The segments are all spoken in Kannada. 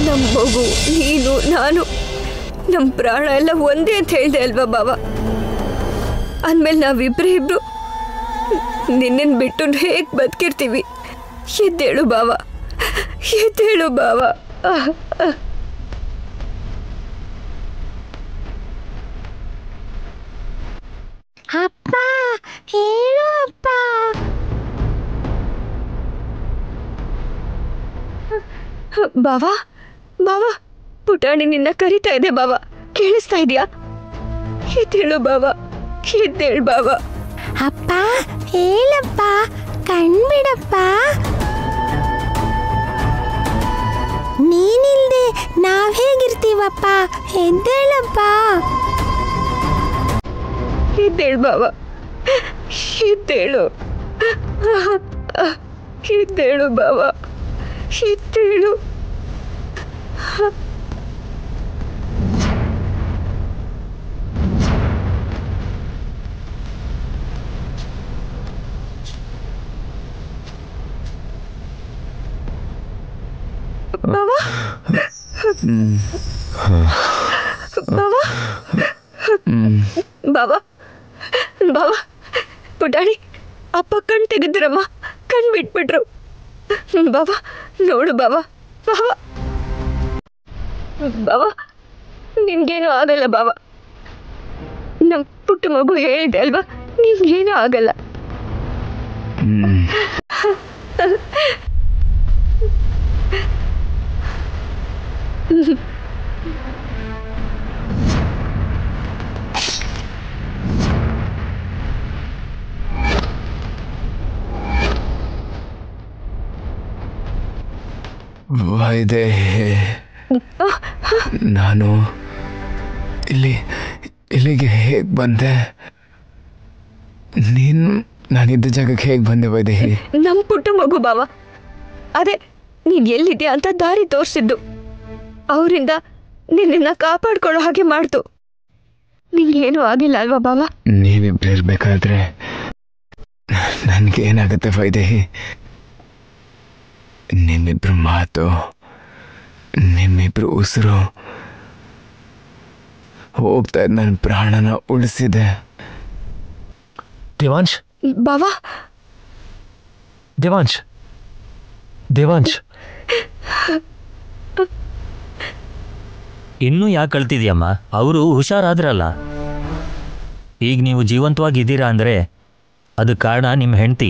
ನಮ್ಮ ಮಗು ನೀನು ನಾನು ನಮ್ಮ ಪ್ರಾಣ ಎಲ್ಲ ಒಂದೇ ಅಂತ ಹೇಳ್ದೆ ಅಲ್ವಾ ಬಾವ ಅಂದಮೇಲೆ ನಾವಿಬ್ರೇ ಇಬ್ರು ನಿನ್ನನ್ನು ಬಿಟ್ಟು ಹೇಗೆ ಬದುಕಿರ್ತೀವಿ ಎದ್ದೇಳು ಬಾವ ಎದ್ದೇಳು ಬಾವ ಆಹ್, ಆಹ್. ಅಪ್ಪ ಹೇಳು ಅಪ್ಪ ಬಾವ ಬಾವ ಪುಟಾಣಿ ನಿನ್ನ ಕರಿತಾ ಇದೆ ಬಾವ ಕೇಳಿಸ್ತಾ ಇದೆಯಾ ಎದ್ದೇಳು ಬಾವ ಎದ್ದೇಳು ಬಾವ ಅಪ್ಪ ಹೇಳಪ್ಪ ಕಣ್ಬಿಡಪ್ಪ ನೀನಿಲ್ದೆ ನಾವ್ ಹೇಗಿರ್ತೀವಪ್ಪ ಎದ್ದೇಳಪ್ಪ ಎದ್ದೇಳು ಬಾವ ಎದ್ದೇಳು ಎದ್ದೇಳು ಬಾವ ಎದ್ದೇಳು ಬಾವ ಬಾವ ಬಾವ ಬಾವ ಪುಟಾಣಿ ಅಪ್ಪ ಕಣ್ ತೆಗೆದ್ರಮ್ಮ ಕಣ್ ಬಿಟ್ಬಿಟ್ರು ಬಾವ ನೋಡು ಬಾವ ಬಾವ ಬಾವ ನಿಮ್ಗೇನು ಆಗಲ್ಲ ಬಾವ ನಮ್ ಪುಟ್ಟ ಮಗು ಹೇಳಿದೆ ಅಲ್ವಾ ನಿಮ್ಗೇನು ಆಗಲ್ಲ ವೈದೇಹಿ ನಾನು ಇಲ್ಲಿ ಇಲ್ಲಿಗೆ ಹೇಗೆ ಬಂದೆ ನೀನು ನಾನಿದ್ದ ಜಾಗಕ್ಕೆ ಹೇಗೆ ಬಂದೆ ವೈದೇಹಿ ನಮ್ ಪುಟ್ಟ ಮಗು ಬಾವ ಅದೇ ನೀನ್ ಎಲ್ಲಿದ್ಯಾ ಅಂತ ದಾರಿ ತೋರಿಸಿದ್ದು ಅವರಿಂದ ನಿನ್ನ ಕಾಪಾಡ್ಕೊಳ್ಳೋ ಹಾಗೆ ಮಾಡ್ತು ನಿಂಗೇನು ಆಗಿಲ್ಲ ಅಲ್ವಾ ಬಾವ ನೀವಿಬ್ರು ಇರ್ಬೇಕಾದ್ರೆ ನನಗೆ ಏನಾಗುತ್ತೆ ವೈದೇಹಿ ನಿಮ್ಮಿಬ್ರು ಮಾತು ನಿಮ್ಮಿಬ್ರು ಉಸಿರು ಹೋಗ್ತಾ ಇದ್ದ ನನ್ನ ಪ್ರಾಣನ ಉಳಿಸಿದೆ ದೇವಾಂಶ್ ಬಾವ ದೇವಾಂಶ್ ದೇವಾಂಶ್ ಇನ್ನೂ ಯಾಕೆ ಕಳ್ತಿದ್ಯಮ್ಮ ಅವರು ಹುಷಾರಾದ್ರಲ್ಲ ಈಗ ನೀವು ಜೀವಂತವಾಗಿದ್ದೀರಾ ಅಂದರೆ ಅದು ಕಾರಣ ನಿಮ್ಮ ಹೆಂಡತಿ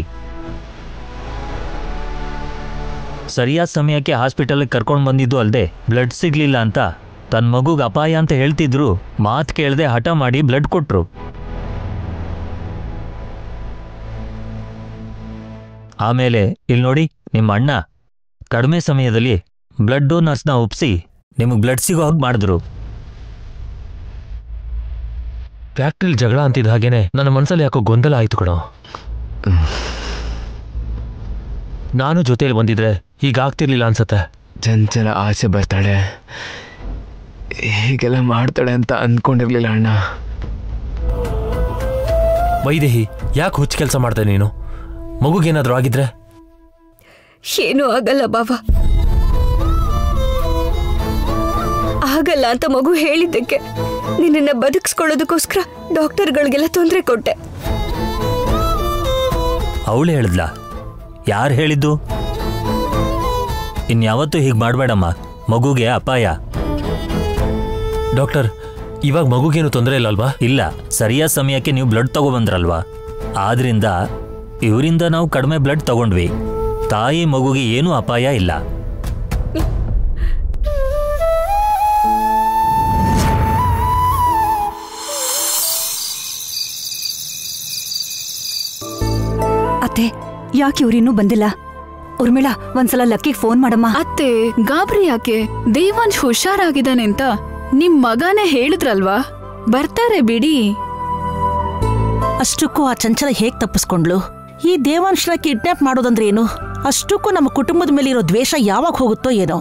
ಸರಿಯಾದ ಸಮಯಕ್ಕೆ ಹಾಸ್ಪಿಟಲ್ಗೆ ಕರ್ಕೊಂಡು ಬಂದಿದ್ದು ಅಲ್ಲದೆ ಬ್ಲಡ್ ಸಿಗ್ಲಿಲ್ಲ ಅಂತ ತನ್ನ ಮಗುಗೆ ಅಪಾಯ ಅಂತ ಹೇಳ್ತಿದ್ರು ಮಾತು ಕೇಳದೆ ಹಠ ಮಾಡಿ ಬ್ಲಡ್ ಕೊಟ್ರು ಆಮೇಲೆ ಇಲ್ಲಿ ನೋಡಿ ನಿಮ್ಮ ಅಣ್ಣ ಕಡಿಮೆ ಸಮಯದಲ್ಲಿ ಬ್ಲಡ್ ಡೋನರ್ಸ್ನ ಒಪ್ಸಿ ನಿಮಗೆ ಬ್ಲಡ್ ಸಿಗೋ ಹಾಗೆ ಮಾಡಿದ್ರು ಫ್ಯಾಕ್ಟ್ರಿಲಿ ಜಗಳ ಅಂತಿದ್ದ ಹಾಗೇನೆ ನನ್ನ ಮನಸ್ಸಲ್ಲಿ ಯಾಕೋ ಗೊಂದಲ ಆಯ್ತು ಕಣೋ ನಾನು ಜೊತೆಲಿ ಬಂದಿದ್ರೆ ಹೀಗಾಗ್ತಿರ್ಲಿಲ್ಲ ಅನ್ಸತ್ತೆ ಚಂಚಲ ಆಸೆ ಬರ್ತಾಳೆ ಹೀಗೆಲ್ಲ ಮಾಡ್ತಾಳೆ ಅಂತ ಅಂದ್ಕೊಂಡಿರ್ಲಿಲ್ಲ ಅಣ್ಣ ವೈದೇಹಿ ಯಾಕೆ ಹುಚ್ಚ ಕೆಲಸ ಮಾಡ್ದೆ ನೀನು ಮಗುಗೇನಾದ್ರೂ ಆಗಿದ್ರೆ ಏನೂ ಆಗಲ್ಲ ಬಾವ ಆಗಲ್ಲ ಅಂತ ಮಗು ಹೇಳಿದ್ದಕ್ಕೆ ನಿನ್ನನ್ನ ಬದುಕಿಸ್ಕೊಳ್ಳೋದಕ್ಕೋಸ್ಕರ ಡಾಕ್ಟರ್ಗಳಿಗೆಲ್ಲ ತೊಂದರೆ ಕೊಟ್ಟೆ ಅವಳು ಹೇಳಿದ್ಲ ಯಾರು ಹೇಳಿದ್ದು ಇನ್ಯಾವತ್ತೂ ಹೀಗೆ ಮಾಡಬೇಡಮ್ಮ ಮಗುಗೆ ಅಪಾಯ ಡಾಕ್ಟರ್ ಇವಾಗ ಮಗುಗೇನು ತೊಂದರೆ ಇಲ್ಲ ಅಲ್ವಾ ಇಲ್ಲ ಸರಿಯಾದ ಸಮಯಕ್ಕೆ ನೀವು ಬ್ಲಡ್ ತಗೊಬಂದ್ರಲ್ವಾ ಆದ್ರಿಂದ ಇವರಿಂದ ನಾವು ಕಡಿಮೆ ಬ್ಲಡ್ ತಗೊಂಡ್ವಿ ತಾಯಿ ಮಗುಗೆ ಏನೂ ಅಪಾಯ ಇಲ್ಲ ಅತ್ತೆ ಯಾಕೆ ಇವ್ರಿನ್ನೂ ಬಂದಿಲ್ಲ ಉರ್ಮಿಳಾ ಒಂದ್ಸಲ ಲಕ್ಕಿಗೆ ಫೋನ್ ಮಾಡಮ್ಮ ಅತ್ತೆ ಗಾಬರಿ ಯಾಕೆ ದೇವಾಂಶ್ ಹುಷಾರಾಗಿದ್ದಾನೆ ಅಂತ ನಿಮ್ ಮಗನೇ ಹೇಳಿದ್ರಲ್ವಾ ಬರ್ತಾರೆ ಬಿಡಿ ಅಷ್ಟಕ್ಕೂ ಆ ಚಂಚಲ ಹೇಗ್ ತಪ್ಪಿಸ್ಕೊಂಡ್ಲು ಈ ದೇವಾಂಶನ ಕಿಡ್ನಾಪ್ ಮಾಡೋದಂದ್ರೆ ಏನು ಅಷ್ಟಕ್ಕೂ ನಮ್ಮ ಕುಟುಂಬದ ಮೇಲಿರೋ ದ್ವೇಷ ಯಾವಾಗ ಹೋಗುತ್ತೋ ಏನೋ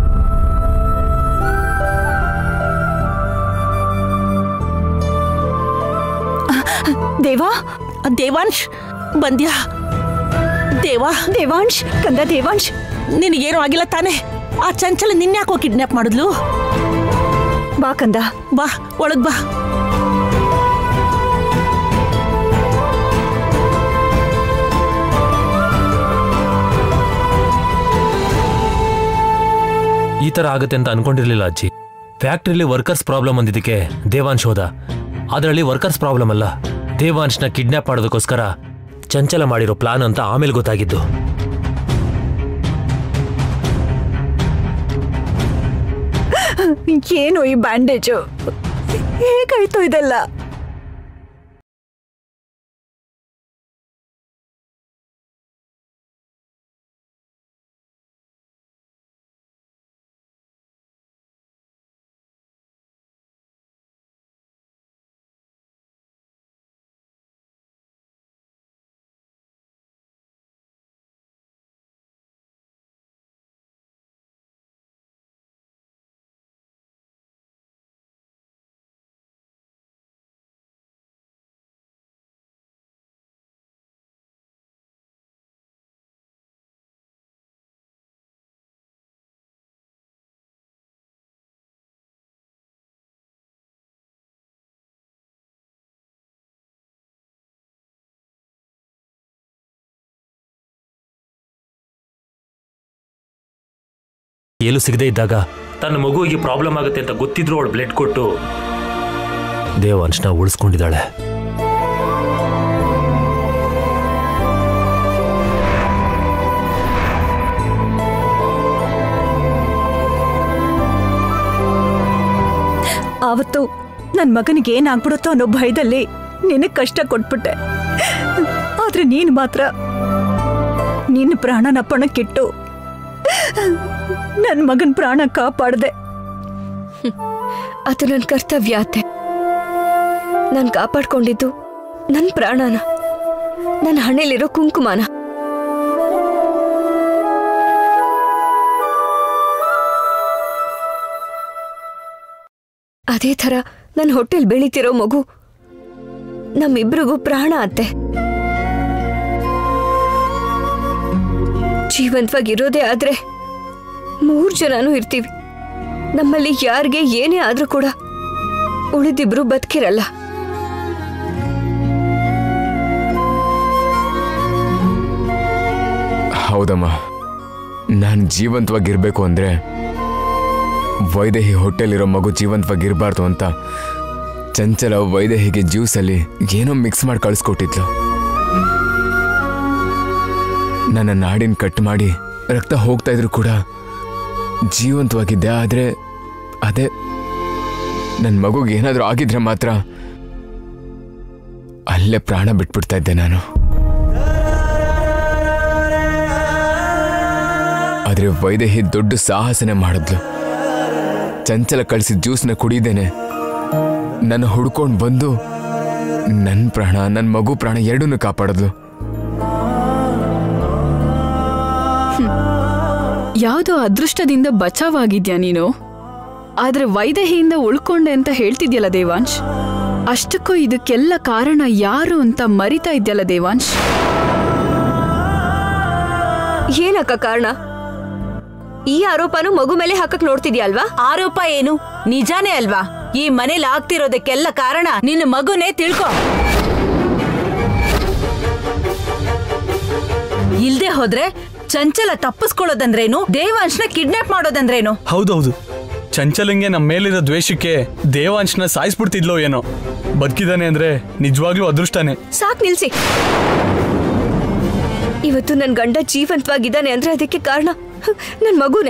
ದೇವಾ ಆ ದೇವಾಂಶ್ ಬಂದ್ಯಾ ದೇವಾ ದೇವಾಂಶ್ ಕಂದ ದೇವಾಂಶ್ ನಿನಗೇನು ಆಗಿಲ್ಲ ತಾನೇ ಆ ಚಂಚಲ ನಿನ್ಯಾಕೋ ಕಿಡ್ನಾಪ್ ಮಾಡಿದ್ಲು ಬಾ ಕಂದ ಬಾ ಒಳಗ್ ಬಾ ಈ ಥರ ಆಗುತ್ತೆ ಅಂತ ಅನ್ಕೊಂಡಿರ್ಲಿಲ್ಲ ಅಜ್ಜಿ ಫ್ಯಾಕ್ಟ್ರಿಲಿ ವರ್ಕರ್ಸ್ ಪ್ರಾಬ್ಲಮ್ ಅಂದಿದ್ದಕ್ಕೆ ದೇವಾಂಶ್ ಹೋದ ಅದರಲ್ಲಿ ವರ್ಕರ್ಸ್ ಪ್ರಾಬ್ಲಮ್ ಅಲ್ಲ ದೇವಾಂಶ್ನ ಕಿಡ್ನಾಪ್ ಮಾಡೋದಕ್ಕೋಸ್ಕರ ಚಂಚಲ ಮಾಡಿರೋ ಪ್ಲಾನ್ ಅಂತ ಆಮೇಲೆ ಗೊತ್ತಾಗಿದ್ದು ಏನು ಈ ಬ್ಯಾಂಡೇಜು ಹೇಗಾಯ್ತು ಇದೆಲ್ಲ ಎಲ್ಲೂ ಸಿಗದೇ ಇದ್ದಾಗ ತನ್ನ ಮಗುವಿಗೆ ಪ್ರಾಬ್ಲಮ್ ಆಗುತ್ತೆ ಅಂತ ಗೊತ್ತಿದ್ರು ಅವಳು ಬ್ಲಡ್ ಕೊಟ್ಟು ದೇವಾಂಶ್ನ ಉಳಿಸ್ಕೊಂಡಿದ್ದಾಳೆ ಆವತ್ತು ನನ್ನ ಮಗನಿಗೆ ಏನಾಗ್ಬಿಡುತ್ತೋ ಅನ್ನೋ ಭಯದಲ್ಲಿ ನಿನಗೆ ಕಷ್ಟ ಕೊಟ್ಬಿಟ್ಟೆ ಆದ್ರೆ ನೀನು ಮಾತ್ರ ನಿನ್ನ ಪ್ರಾಣನ ಪಣಕ್ಕಿಟ್ಟು ನನ್ನ ಮಗನ ಪ್ರಾಣ ಕಾಪಾಡ್ದೆ ಅದು ನನ್ನ ಕರ್ತವ್ಯ ಅತ್ತೆ ನಾನು ಕಾಪಾಡ್ಕೊಂಡಿದ್ದು ನನ್ನ ಪ್ರಾಣನ ನನ್ನ ಹಣೆಲಿರೋ ಕುಂಕುಮನ ಅದೇ ಥರ ನನ್ನ ಹೊಟ್ಟೆಲ್ ಬೆಳೀತಿರೋ ಮಗು ನಮ್ಮಿಬ್ರಿಗೂ ಪ್ರಾಣ ಅತ್ತೆ ಜೀವಂತವಾಗಿರೋದೇ ಆದ್ರೆ ಮೂರ್ ಜನನೂ ಇರ್ತೀವಿ ನಮ್ಮಲ್ಲಿ ಯಾರಿಗೆ ಏನೇ ಆದ್ರೂ ಕೂಡ ಉಳಿದಿಬ್ರು ಬದುಕಿರಲ್ಲ ಹೌದಮ್ಮ ನಾನು ಜೀವಂತವಾಗಿರ್ಬೇಕು ಅಂದರೆ ವೈದೇಹಿ ಹೊಟ್ಟೆಲಿರೋ ಮಗು ಜೀವಂತವಾಗಿರಬಾರ್ದು ಅಂತ ಚಂಚಲ ವೈದೇಹಿಗೆ ಜ್ಯೂಸಲ್ಲಿ ಏನೋ ಮಿಕ್ಸ್ ಮಾಡಿ ಕಳಿಸ್ಕೊಟ್ಟಿದ್ಲು ನನ್ನ ನಾಡಿನ ಕಟ್ ಮಾಡಿ ರಕ್ತ ಹೋಗ್ತಾ ಇದ್ರು ಕೂಡ ಜೀವಂತವಾಗಿದ್ದೆ ಆದರೆ ಅದೇ ನನ್ನ ಮಗುಗೆ ಏನಾದರೂ ಆಗಿದ್ರೆ ಮಾತ್ರ ಅಲ್ಲೇ ಪ್ರಾಣ ಬಿಟ್ಬಿಡ್ತಾ ಇದ್ದೆ ನಾನು ಆದ್ರೆ ವೈದೇಹಿ ದೊಡ್ಡ ಸಾಹಸನೆ ಮಾಡಿದ್ಲು ಚಂಚಲ ಕಳಿಸಿದ ಜ್ಯೂಸ್ನ ಕುಡಿದೇನೆ ನನ್ನ ಹುಡ್ಕೊಂಡು ಬಂದು ನನ್ನ ಪ್ರಾಣ ನನ್ನ ಮಗು ಪ್ರಾಣ ಎರಡನ್ನೂ ಕಾಪಾಡಿದ್ಲು ಯಾವುದೋ ಅದೃಷ್ಟದಿಂದ ಬಚಾವಾಗಿದ್ಯಾ ನೀನು ಆದ್ರೆ ವೈದೇಹಿಯಿಂದ ಉಳ್ಕೊಂಡೆ ಅಂತ ಹೇಳ್ತಿದ್ಯಲ್ಲ ದೇವಾಂಶ್ ಅಷ್ಟಕ್ಕೂ ಇದಕ್ಕೆಲ್ಲ ಕಾರಣ ಯಾರು ಅಂತ ಮರಿತಾ ಇದ್ಯಲ್ಲ ದೇವಾಂಶ್ ಏನಕ್ಕ ಕಾರಣ ಈ ಆರೋಪನು ಮಗು ಮೇಲೆ ಹಾಕಕ್ ನೋಡ್ತಿದ್ಯಲ್ವಾ ಆರೋಪ ಏನು ನಿಜಾನೇ ಅಲ್ವಾ ಈ ಮನೇಲಿ ಆಗ್ತಿರೋದಕ್ಕೆಲ್ಲ ಕಾರಣ ನಿನ್ನ ಮಗುನೇ ತಿಳ್ಕೊ ಇಲ್ದೆ ಹೋದ್ರೆ ಚಂಚಲ ತಪ್ಪಿಸ್ಕೊಳ್ಳೋದಂದ್ರೇನು ದೇವಾಂಶ್ನ ಕಿಡ್ನಾಪ್ ಮಾಡೋದಂದ್ರೇನು ಹೌದೌದು ಚಂಚಲಂಗೆ ನಮ್ಮ ಮೇಲಿರೋ ದ್ವೇಷಕ್ಕೆ ದೇವಾಂಶನ ಸಾಯಿಸ್ಬಿಡ್ತಿದ್ಲೋ ಏನೋ ಬದುಕಿದಾನೆ ಅಂದ್ರೆ ನಿಜವಾಗ್ಲೂ ಅದೃಷ್ಟನೇ ಸಾಕ್ ನಿಲ್ಸಿ ಇವತ್ತು ನನ್ ಗಂಡ ಜೀವಂತವಾಗಿದ್ದಾನೆ ಅಂದ್ರೆ ಅದಕ್ಕೆ ಕಾರಣ ನನ್ ಮಗುನೇ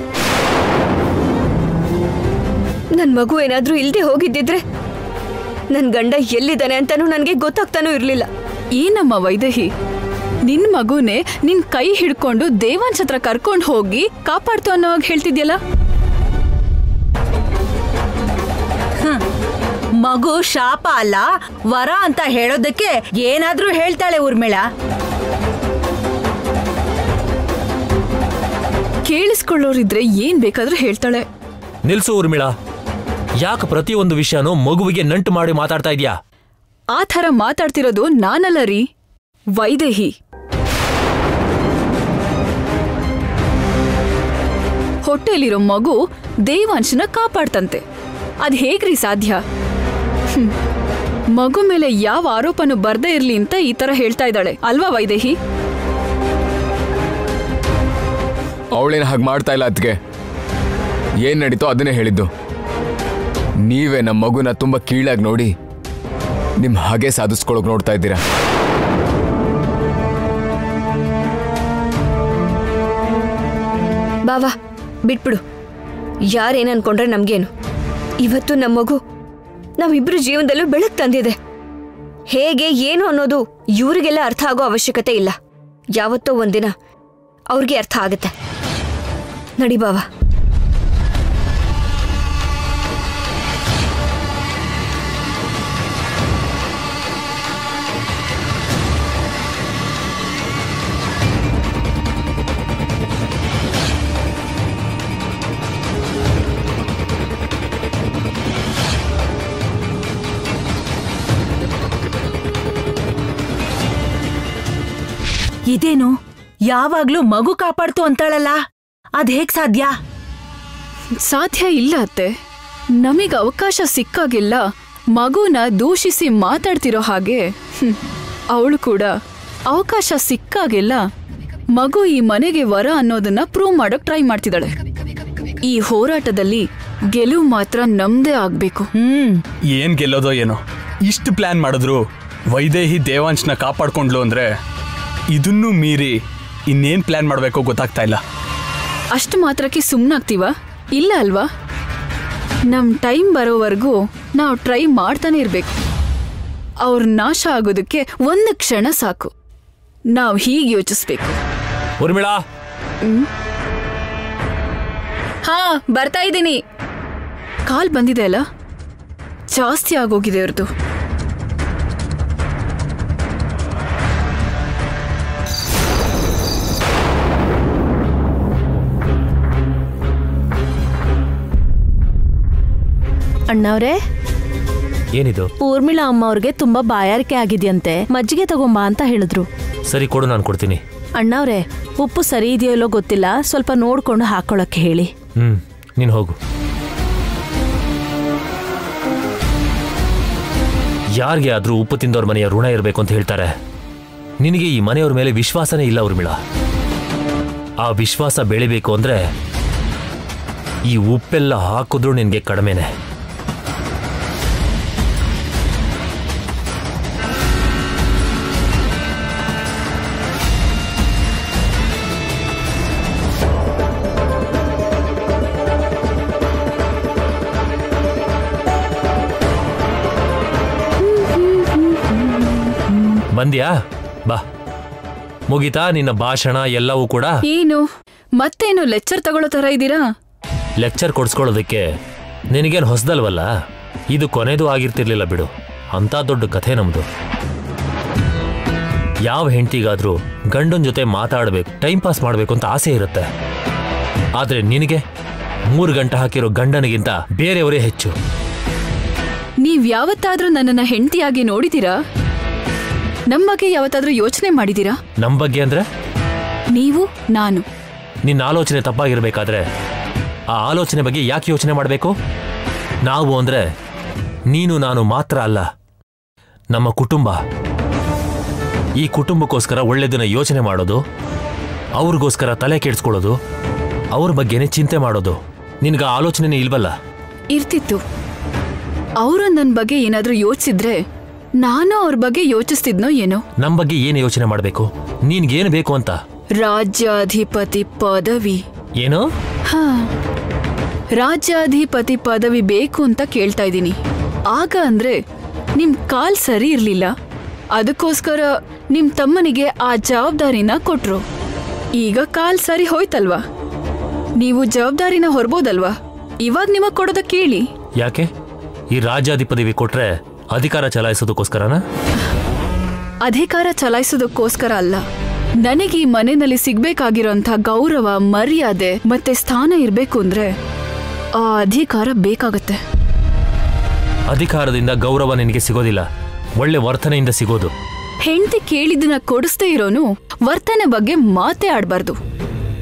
ನನ್ ಮಗು ಏನಾದ್ರೂ ಇಲ್ದೆ ಹೋಗಿದ್ದಿದ್ರೆ ನನ್ ಗಂಡ ಎಲ್ಲಿದ್ದಾನೆ ಅಂತಾನೂ ನನ್ಗೆ ಗೊತ್ತಾಗ್ತಾನೂ ಇರ್ಲಿಲ್ಲ ಏನಮ್ಮ ವೈದೇಹಿ ನಿನ್ ಮಗುನೇ ನಿನ್ ಕೈ ಹಿಡ್ಕೊಂಡು ದೇವಾಂಶ್ ಹತ್ರ ಕರ್ಕೊಂಡು ಹೋಗಿ ಕಾಪಾಡ್ತು ಅನ್ನೋವಾಗ ಹೇಳ್ತಿದ್ಯಲ್ಲ ಮಗು ಶಾಪ ಅಲ್ಲ ವರ ಅಂತ ಹೇಳೋದಕ್ಕೆ ಏನಾದ್ರೂ ಹೇಳ್ತಾಳೆ ಊರ್ಮಿಳ ಕೇಳಿಸ್ಕೊಳ್ಳೋರಿದ್ರೆ ಏನ್ ಬೇಕಾದ್ರೂ ಹೇಳ್ತಾಳೆ ನಿಲ್ಸು ಊರ್ಮಿಳ ಯಾಕೆ ಪ್ರತಿಯೊಂದು ವಿಷಯನೂ ಮಗುವಿಗೆ ನಂಟು ಮಾಡಿ ಮಾತಾಡ್ತಾ ಇದೀಯಾ ಆ ಥರ ಮಾತಾಡ್ತಿರೋದು ನಾನಲ್ಲ ರೀ ವೈದೇಹಿ ಹೊಟ್ಟೆಲಿರೋ ಮಗು ದೇವಾಂಶನ ಕಾಪಾಡ್ತಂತೆ ಅದ್ ಹೇಗ್ರಿ ಸಾಧ್ಯ ಹ್ಮ್. ಮಗು ಮೇಲೆ ಯಾವ ಆರೋಪನೂ ಬರ್ದೇ ಇರ್ಲಿ ಅಂತ ಈ ತರ ಹೇಳ್ತಾ ಇದ್ದಾಳೆ ಅಲ್ವಾ ವೈದೇಹಿ ಅವಳೇನು ಹಾಗೆ ಮಾಡ್ತಾ ಇಲ್ಲ ಅದಕ್ಕೆ ಏನು ನಡೀತೋ ಅದನ್ನೇ ಹೇಳಿದ್ದು ನೀವೇ ನಮ್ಮ ಮಗುನ ತುಂಬ ಕೀಳಾಗಿ ನೋಡಿ ನಿಮ್ಮ ಹಾಗೆ ಸಾಧಿಸ್ಕೊಳಕ್ ನೋಡ್ತಾ ಇದ್ದೀರಾ ಬಾವಾ ಬಿಟ್ಬಿಡು ಯಾರೇನು ಅನ್ಕೊಂಡ್ರೆ ನಮ್ಗೇನು ಇವತ್ತು ನಮ್ಮ ಮಗು ನಮ್ಮಿಬ್ರು ಜೀವನದಲ್ಲೂ ಬೆಳಕು ತಂದಿದೆ ಹೇಗೆ ಏನು ಅನ್ನೋದು ಇವರಿಗೆಲ್ಲ ಅರ್ಥ ಆಗೋ ಅವಶ್ಯಕತೆ ಇಲ್ಲ ಯಾವತ್ತೋ ಒಂದಿನ ಅವ್ರಿಗೆ ಅರ್ಥ ಆಗುತ್ತೆ ನಡಿ ಬಾವಾ ಇದೇನು ಯಾವಾಗ್ಲೂ ಮಗು ಕಾಪಾಡ್ತು ಅಂತಾಳಲ್ಲ ಅದ್ ಹೇಗ್ ಸಾಧ್ಯ ಸಾಧ್ಯ ಇಲ್ಲ ಅತ್ತೆ ನಮಗ್ ಅವಕಾಶ ಸಿಕ್ಕಾಗಿಲ್ಲ ಮಗುನ ದೂಷಿಸಿ ಮಾತಾಡ್ತಿರೋ ಹಾಗೆ ಅವಳು ಕೂಡ ಅವಕಾಶ ಸಿಕ್ಕಾಗೆಲ್ಲ ಮಗು ಈ ಮನೆಗೆ ವರ ಅನ್ನೋದನ್ನ ಪ್ರೂವ್ ಮಾಡೋಕ್ ಟ್ರೈ ಮಾಡ್ತಿದ್ದಾಳೆ ಈ ಹೋರಾಟದಲ್ಲಿ ಗೆಲುವು ಮಾತ್ರ ನಮ್ದೇ ಆಗ್ಬೇಕು ಹ್ಮ್ ಏನ್ ಗೆಲ್ಲೋದೋ ಏನೋ ಇಷ್ಟು ಪ್ಲಾನ್ ಮಾಡಿದ್ರು ವೈದೇಹಿ ದೇವಾಂಶ್ನ ಕಾಪಾಡ್ಕೊಂಡ್ಲು ಅಂದ್ರೆ ಇದನ್ನೂ ಮೀರಿ ಇನ್ನೇನ್ ಪ್ಲಾನ್ ಮಾಡಬೇಕೋ ಗೊತ್ತಾಗ್ತಾ ಇಲ್ಲ ಅಷ್ಟು ಮಾತ್ರಕ್ಕೆ ಸುಮ್ಮನಾಗ್ತೀವ ಇಲ್ಲ ಅಲ್ವಾ ನಮ್ ಟೈಮ್ ಬರೋವರೆಗೂ ನಾವು ಟ್ರೈ ಮಾಡ್ತಾನೆ ಇರ್ಬೇಕು ಅವ್ರ ನಾಶ ಆಗೋದಕ್ಕೆ ಒಂದು ಕ್ಷಣ ಸಾಕು ನಾವು ಹೀಗೆ ಯೋಚಿಸ್ಬೇಕು ಊರ್ಮಿಳಾ ಹಾ ಬರ್ತಾ ಇದ್ದೀನಿ ಕಾಲ್ ಬಂದಿದೆ ಅಲ್ಲ ಜಾಸ್ತಿ ಆಗೋಗಿದೆ ಅವ್ರದ್ದು ಅಣ್ಣವ್ರೆ ಏನಿದು ಊರ್ಮಿಳಾ ಅಮ್ಮ ಅವ್ರಿಗೆ ತುಂಬಾ ಬಾಯಾರಿಕೆ ಆಗಿದೆಯಂತೆ ಮಜ್ಜಿಗೆ ತಗೊಂಬಾ ಅಂತ ಹೇಳಿದ್ರು ಸರಿ ಕೊಡು ನಾನು ಕೊಡ್ತೀನಿ ಅಣ್ಣವ್ರೆ ಉಪ್ಪು ಸರಿ ಇದೆಯೋ ಇಲ್ಲೋ ಗೊತ್ತಿಲ್ಲ ಸ್ವಲ್ಪ ನೋಡ್ಕೊಂಡು ಹಾಕೊಳಕ್ಕೆ ಹೇಳಿ ಹ್ಮ್ ನೀನು ಹೋಗು ಯಾರಿಗೆ ಆದ್ರೂ ಉಪ್ಪು ತಿಂದವ್ರ ಮನೆಯ ಋಣ ಇರಬೇಕು ಅಂತ ಹೇಳ್ತಾರೆ ನಿನಗೆ ಈ ಮನೆಯವ್ರ ಮೇಲೆ ವಿಶ್ವಾಸನೇ ಇಲ್ಲ ಊರ್ಮಿಳ ಆ ವಿಶ್ವಾಸ ಬೆಳಿಬೇಕು ಅಂದ್ರೆ ಈ ಉಪ್ಪೆಲ್ಲ ಹಾಕಿದ್ರೂ ನಿನಗೆ ಕಡಿಮೆನೆ ಬಂದ್ಯಾ ಬಾ ಮುಗಿತಾ ನಿನ್ನ ಭಾಷಣ ಎಲ್ಲವೂ ಕೂಡ ಏನು ಮತ್ತೇನು ಲೆಕ್ಚರ್ ತಗೊಳ್ಳೋ ತರ ಇದ್ದೀರಾ ಲೆಕ್ಚರ್ ಕೊಡ್ಸ್ಕೊಳ್ಳೋದಕ್ಕೆ ನಿನಗೇನು ಹೊಸದಲ್ವಲ್ಲ ಇದು ಕೊನೆದು ಆಗಿರ್ತಿರ್ಲಿಲ್ಲ ಬಿಡು ಅಂತ ದೊಡ್ಡ ಕಥೆ ನಮ್ದು ಯಾವ ಹೆಂಡತಿಗಾದ್ರೂ ಗಂಡನ ಜೊತೆ ಮಾತಾಡಬೇಕು ಟೈಮ್ ಪಾಸ್ ಮಾಡಬೇಕು ಅಂತ ಆಸೆ ಇರುತ್ತೆ ಆದ್ರೆ ನಿನಗೆ ಮೂರು ಗಂಟೆ ಹಾಕಿರೋ ಗಂಡನಿಗಿಂತ ಬೇರೆಯವರೇ ಹೆಚ್ಚು ನೀವ್ ಯಾವತ್ತಾದ್ರೂ ನನ್ನನ್ನ ಹೆಂಡತಿಯಾಗಿ ನೋಡಿದೀರಾ ನಮ್ ಬಗ್ಗೆ ಯಾವತ್ತಾದ್ರೂ ಯೋಚನೆ ಮಾಡಿದೀರಾ ನಮ್ಮ ಬಗ್ಗೆ ಅಂದ್ರೆ ನೀವು ನಾನು ನಿನ್ನ ಆಲೋಚನೆ ತಪ್ಪಾಗಿರ್ಬೇಕಾದ್ರೆ ಆ ಆಲೋಚನೆ ಬಗ್ಗೆ ಯಾಕೆ ಯೋಚನೆ ಮಾಡಬೇಕು ನಾವು ಅಂದ್ರೆ ನೀನು ನಾನು ಮಾತ್ರ ಅಲ್ಲ ನಮ್ಮ ಕುಟುಂಬ ಈ ಕುಟುಂಬಕ್ಕೋಸ್ಕರ ಒಳ್ಳೆದನ್ನ ಯೋಚನೆ ಮಾಡೋದು ಅವ್ರಿಗೋಸ್ಕರ ತಲೆ ಕೆಡಿಸ್ಕೊಳ್ಳೋದು ಅವ್ರ ಬಗ್ಗೆನೇ ಚಿಂತೆ ಮಾಡೋದು ನಿನ್ಗೆ ಆ ಆಲೋಚನೆನೇ ಇಲ್ವಲ್ಲ ಇರ್ತಿತ್ತು ಅವರು ನನ್ನ ಬಗ್ಗೆ ಏನಾದ್ರೂ ಯೋಚಿಸಿದ್ರೆ ನಾನು ಅವ್ರ ಬಗ್ಗೆ ಯೋಚಿಸ್ತಿದ್ನೋ ಏನೋ ನಮ್ಮ ಬಗ್ಗೆ ಏನು ಯೋಚನೆ ಮಾಡಬೇಕು ನಿನ್ಗೇನು ಬೇಕು ಅಂತ ರಾಜ್ಯಾಧಿಪತಿ ಪದವಿ ಏನು ಹಾ ರಾಜ್ಯಾಧಿಪತಿ ಪದವಿ ಬೇಕು ಅಂತ ಕೇಳ್ತಾ ಇದ್ದೀನಿ ಆಗ ಅಂದ್ರೆ ನಿಮ್ ಕಾಲ್ ಸರಿ ಇರ್ಲಿಲ್ಲ ಅದಕ್ಕೋಸ್ಕರ ನಿಮ್ ತಮ್ಮನಿಗೆ ಆ ಜವಾಬ್ದಾರಿನ ಕೊಟ್ರು ಈಗ ಕಾಲ್ ಸರಿ ಹೋಯ್ತಲ್ವಾ ನೀವು ಜವಾಬ್ದಾರಿನ ಹೊರ್ಬೋದಲ್ವಾ ಇವಾಗ ನಿಮಗ್ ಕೊಡೋದ ಕೇಳಿ ಯಾಕೆ ಈ ರಾಜ್ಯಾಧಿಪತಿ ಕೊಟ್ರೆ ಅಧಿಕಾರ ಚಲಾಯಿಸೋದಕ್ಕೋಸ್ಕರನಾ ಅಧಿಕಾರ ಚಲಾಯಿಸೋದಕ್ಕೋಸ್ಕರ ಅಲ್ಲ ನನಗೆ ಈ ಮನೆಯಲ್ಲಿ ಸಿಗ್ಬೇಕಾಗಿರೋಂಥ ಗೌರವ ಮರ್ಯಾದೆ ಮತ್ತೆ ಸ್ಥಾನ ಇರ್ಬೇಕು ಅಂದ್ರೆ ಆ ಅಧಿಕಾರ ಬೇಕಾಗತ್ತೆ ಅಧಿಕಾರದಿಂದ ಗೌರವ ನಿನಗೆ ಸಿಗೋದಿಲ್ಲ ಒಳ್ಳೆ ವರ್ತನೆಯಿಂದ ಸಿಗೋದು ಹೆಂಡತಿ ಕೇಳಿದ್ದನ್ನ ಕೊಡಿಸ್ದೇ ಇರೋನು ವರ್ತನೆ ಬಗ್ಗೆ ಮಾತೇ ಆಡ್ಬಾರ್ದು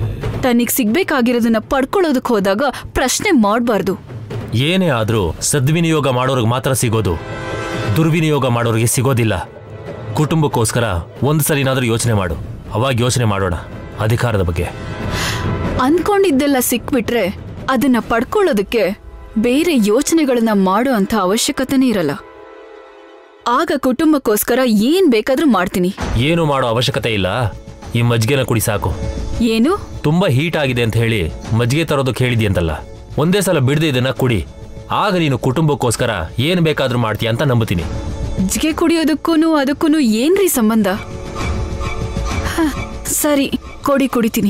ತನಿಗ್ ಸಿಗ್ಬೇಕಾಗಿರೋದನ್ನ ಪಡ್ಕೊಳ್ಳೋದಕ್ ಹೋದಾಗ ಪ್ರಶ್ನೆ ಮಾಡಬಾರ್ದು ಏನೇ ಆದ್ರೂ ಸದ್ವಿನಿಯೋಗ ಮಾಡೋರ್ಗೆ ಮಾತ್ರ ಸಿಗೋದು ದುರ್ವಿನಿಯೋಗ ಮಾಡೋರಿಗೆ ಸಿಗೋದಿಲ್ಲ ಕುಟುಂಬಕ್ಕೋಸ್ಕರ ಒಂದು ಸಲಿನಾದ್ರೂ ಯೋಚನೆ ಮಾಡು ಅವಾಗ ಯೋಚನೆ ಮಾಡೋಣ ಅಧಿಕಾರದ ಬಗ್ಗೆ ಅನ್ಕೊಂಡಿದ್ದೆಲ್ಲ ಸಿಕ್ಬಿಟ್ರೆ ಅದನ್ನ ಪಡ್ಕೊಳ್ಳೋದಕ್ಕೆ ಬೇರೆ ಯೋಚನೆಗಳನ್ನ ಮಾಡೋ ಅಂತ ಅವಶ್ಯಕತೆನೇ ಇರಲ್ಲ ಆಗ ಕುಟುಂಬಕ್ಕೋಸ್ಕರ ಏನ್ ಬೇಕಾದ್ರೂ ಮಾಡ್ತೀನಿ ಏನು ಮಾಡೋ ಅವಶ್ಯಕತೆ ಇಲ್ಲ ಈ ಮಜ್ಗೆನ ಕುಡಿ ಸಾಕು ಏನು ತುಂಬಾ ಹೀಟ್ ಆಗಿದೆ ಅಂತ ಹೇಳಿ ಮಜ್ಜಿಗೆ ತರೋದಕ್ಕೆ ಹೇಳಿದ್ಯಂತಲ್ಲ ಒಂದೇ ಸಲ ಬಿಡದೆ ಇದನ್ನ ಕುಡಿ ಆಗ ನೀನು ಕುಟುಂಬಕ್ಕೋಸ್ಕರ ಏನ್ ಬೇಕಾದ್ರೂ ಮಾಡ್ತೀಯ ಅಂತ ನಂಬುತ್ತೀನಿ ಮಜ್ಜಿಗೆ ಕುಡಿಯೋದಕ್ಕೂನು ಅದಕ್ಕೂನು ಏನ್ರಿ ಸಂಬಂಧ ಹ, ಸರಿ ಕೊಡಿ ಕುಡಿತೀನಿ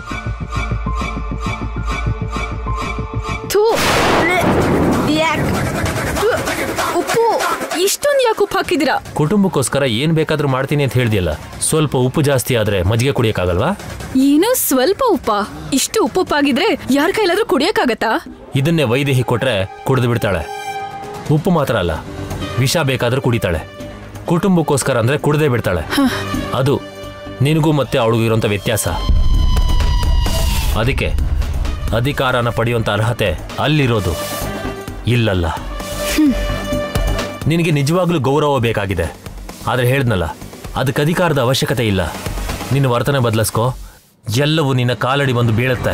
ಥೂ, ಲೆ, ಯಾಕ್? ಥು, ಉಪ್ಪು ಇಷ್ಟೊಂದು ಯಾಕೆ ಉಪ್ಪು ಹಾಕಿದಿರಾ ಕುಟುಂಬಕ್ಕೋಸ್ಕರ ಏನ್ ಬೇಕಾದ್ರೂ ಮಾಡ್ತೀನಿ ಅಂತ ಹೇಳ್ದಿಯಲ್ಲ ಸ್ವಲ್ಪ ಉಪ್ಪು ಜಾಸ್ತಿ ಆದ್ರೆ ಮಜ್ಜಿಗೆ ಕುಡಿಯಕ್ಕಾಗಲ್ವಾ ಏನೋ ಸ್ವಲ್ಪ ಉಪ್ಪ ಇಷ್ಟು ಉಪ್ಪುಪ್ಪಾಗಿದ್ರೆ ಯಾರ ಕೈಲಾದ್ರೂ ಕುಡಿಯಕ್ಕಾಗತ್ತಾ ಇದನ್ನೇ ವೈದೇಹಿ ಕೊಟ್ರೆ ಕುಡಿದು ಬಿಡ್ತಾಳೆ ಉಪ್ಪು ಮಾತ್ರ ಅಲ್ಲ ವಿಷ ಬೇಕಾದ್ರೂ ಕುಡಿತಾಳೆ ಕುಟುಂಬಕ್ಕೋಸ್ಕರ ಅಂದ್ರೆ ಕುಡ್ದೇ ಬಿಡ್ತಾಳೆ ಅದು ನಿನಗೂ ಮತ್ತೆ ಅವಳಿಗೂ ಇರೋಂಥ ವ್ಯತ್ಯಾಸ ಅದಕ್ಕೆ ಅಧಿಕಾರನ ಪಡೆಯುವಂಥ ಅರ್ಹತೆ ಅಲ್ಲಿರೋದು ಇಲ್ಲಲ್ಲ ನಿನಗೆ ನಿಜವಾಗ್ಲೂ ಗೌರವ ಬೇಕಾಗಿದೆ ಆದರೆ ಹೇಳ್ದ್ನಲ್ಲ ಅದಕ್ಕೆ ಅಧಿಕಾರದ ಅವಶ್ಯಕತೆ ಇಲ್ಲ ನಿನ್ನ ವರ್ತನೆ ಬದಲಿಸ್ಕೋ ಎಲ್ಲವೂ ನಿನ್ನ ಕಾಲಡಿ ಬಂದು ಬೀಳುತ್ತೆ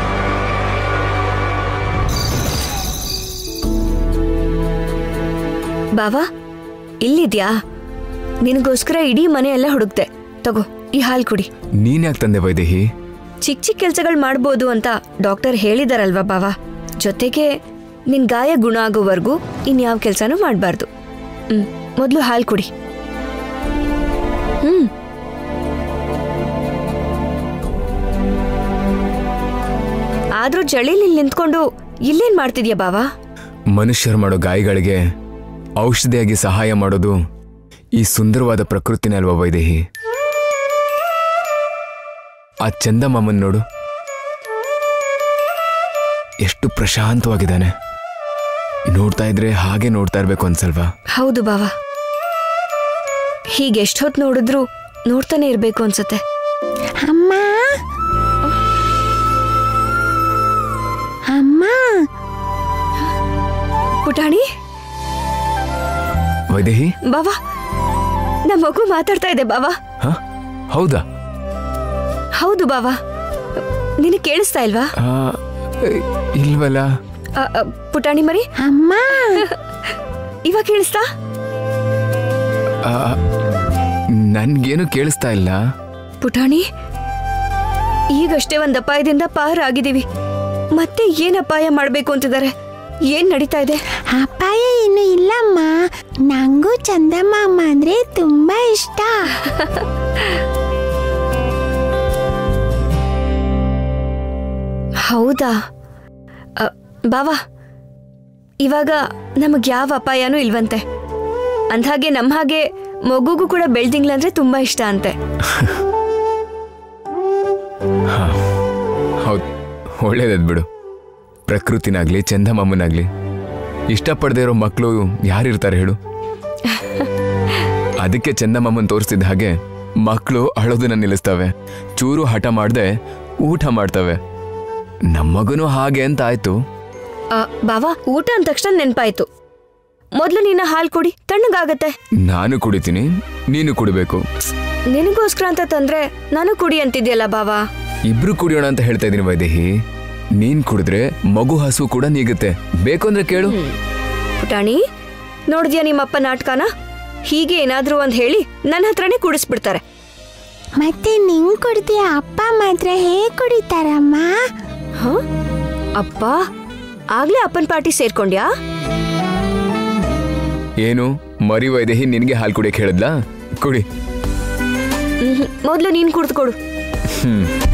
ಬಾವಾ ಇಲ್ಲಿದ್ಯಾ ನಿನಗೋಸ್ಕರ ಇಡೀ ಮನೆ ಎಲ್ಲ ಹುಡುಕ್ತೆ ತಗೋ ಈ ಹಾಲು ಕುಡಿ ನೀನ್ ಯಾಕೆ ತಂದೆ ವೈದೇಹಿ ಚಿಕ್ಕ ಚಿಕ್ಕ ಕೆಲ್ಸಗಳು ಮಾಡ್ಬೋದು ಅಂತ ಡಾಕ್ಟರ್ ಹೇಳಿದಾರಲ್ವಾ ಬಾವಾ ಜೊತೆಗೆ ನಿನ್ ಗಾಯ ಗುಣ ಆಗೋವರೆಗೂ ಇನ್ಯಾವ ಕೆಲ್ಸನೂ ಮಾಡಬಾರ್ದು ಹ್ಮ್ ಮೊದಲು ಹಾಲು ಕುಡಿ ಹ್ಮ್ ಆದ್ರೂ ಚಳಿಲಿ ಇಲ್ಲಿ ನಿಂತ್ಕೊಂಡು ಇಲ್ಲೇನ್ ಮಾಡ್ತಿದ್ಯಾ ಬಾವಾ ಮನುಷ್ಯರು ಮಾಡೋ ಗಾಯಗಳಿಗೆ ಔಷಧಿಯಾಗಿ ಸಹಾಯ ಮಾಡೋದು ಈ ಸುಂದರವಾದ ಪ್ರಕೃತಿನೇ ಅಲ್ವಾ ವೈದೇಹಿ ಆ ಚಂದಮಾಮನ್ ನೋಡು ಎಷ್ಟು ಪ್ರಶಾಂತವಾಗಿದ್ದಾನೆ ನೋಡ್ತಾ ಇದ್ರೆ ಹಾಗೆ ನೋಡ್ತಾ ಇರ್ಬೇಕು ಅನ್ಸಲ್ವಾ ಹೌದು ಬಾವಾ ಹೀಗೆ ಎಷ್ಟೊತ್ತು ನೋಡಿದ್ರು ನೋಡ್ತಾನೆ ಇರ್ಬೇಕು ಅನ್ಸತ್ತೆ ಅಮ್ಮ ಅಮ್ಮ ಪುಟಾಣಿ ವೈದೇಹಿ ಬಾವಾ ನಮ್ಮ ಮಗು ಮಾತಾಡ್ತಾ ಇದೆ ಬಾವಾ ಹ ಹೌದಾ ಹೌದು ಬಾವಾ ನಿನಗೆ ಕೇಳಿಸ್ತಾ ಇಲ್ವಾ ಆ, ಇಲ್ವಲ್ಲ ಅ, ಅ, ಪುಟಾಣಿ ಮರಿ ಅಮ್ಮ ಇವಾಗ ಕೇಳಿಸ್ತಾ ಆ, ನನ್ಗೇನು ಕೇಳಿಸ್ತಾ ಇಲ್ಲ ಪುಟಾಣಿ ಈಗಷ್ಟೇ ಒಂದ್ ಅಪಾಯದಿಂದ ಪಾರ್ ಆಗಿದೀವಿ ಮತ್ತೆ ಏನ್ ಅಪಾಯ ಮಾಡ್ಬೇಕು ಅಂತಿದ್ದಾರೆ ಏನ್ ನಡೀತಾ ಇದೆ ಅಪಾಯ ಏನು ಇಲ್ಲಮ್ಮ ನಂಗೂ ಚಂದಮಾಮ ಅಂದ್ರೆ ತುಂಬಾ ಇಷ್ಟ ಹೌದಾ ಅ, ಬಾವಾ ಇವಾಗ ನಮಗ್ ಯಾವ ಅಪಾಯನೂ ಇಲ್ವಂತೆ ಅಂದ್ಹಾಗೆ ನಮ್ಮ ಹಾಗೆ ಮಗುಗೂ ಕೂಡ ಬೆಳ್ದಿಂಗ್ಲಂದ್ರೆ ತುಂಬಾ ಇಷ್ಟ ಅಂತೆ ಹೌದು ಒಳ್ಳೇದದ್ ಬಿಡು ಪ್ರಕೃತಿನಾಗ್ಲಿ ಚಂದಮಾಮನಾಗ್ಲಿ ಇಷ್ಟಪಡದೇ ಇರೋ ಮಕ್ಕಳು ಯಾರಿರ್ತಾರೆ ಹೇಳು ಅದಕ್ಕೆ ಚಂದಮಾಮನ್ ತೋರಿಸಿದ ಹಾಗೆ ಮಕ್ಕಳು ಅಳೋದನ್ನ ನಿಲ್ಲಿಸ್ತವೆ ಚೂರು ಹಠ ಮಾಡದೆ ಊಟ ಮಾಡ್ತವೆ ನಮ್ಮಗನು ಹಾಗೆ ಅಂತ ಆಯ್ತು ಅ, ಬಾವಾ ಊಟ ಅಂದ ತಕ್ಷಣ ನೆನ್ಪಾಯ್ತು ಮೊದ್ಲು ನಿನ್ನ ಹಾಲು ಕುಡಿ ತಣ್ಣಗಾಗತ್ತೆ ನಾನು ಕುಡಿತೀನಿ ನೀನು ಕುಡಿಬೇಕು ನಿನಗೋಸ್ಕರ ಅಂತ ತಂದ್ರೆ ನಾನು ಕುಡಿ ಅಂತಿದ್ಯಲ್ಲ ಬಾವಾ ಇಬ್ರು ಕುಡಿಯೋಣ ಅಂತ ಹೇಳ್ತಾ ಇದೀನಿ ವೈದೇಹಿ ನೀನ್ ಕುಡಿದ್ರೆ ಮಗು ಹಸು ಕೂಡ ನೀಗುತ್ತೆ ಬೇಕು ಅಂದ್ರೆ ಕೇಳು ಪುಟಾಣಿ ನೋಡಿದ್ಯಾ ನಿಮ್ಮಪ್ಪ ನಾಟಕನ ಹೀಗೆ ಏನಾದ್ರೂ ಒಂದ್ ಹೇಳಿ ನನ್ನ ಹತ್ರನೇ ಕುಡಿಸ್ಬಿಡ್ತಾರೆ ಮತ್ತೆ ನಿಂಗ್ ಕೊಡ್ತೀಯ ಅಪ್ಪ ಮಾತ್ರ ಹೇಗ್ ಕುಡಿತಾರಮ್ಮ ಹ? ಅಪ್ಪ ಆಗ್ಲೇ ಅಪ್ಪನ್ ಪಾರ್ಟಿ ಸೇರ್ಕೊಂಡ್ಯಾ ಏನು ಮರಿ ವೈದೇಹಿ ನಿನ್ಗೆ ಹಾಲು ಕುಡಿಯಕ್ಕೆ ಹೇಳಿದ್ಲಾ ಕುಡಿ ಮ್ಹೂ. ಮೊದ್ಲು ನೀನ್ ಕುಡ್ದು ಕೊಡು ಹ್ಮ್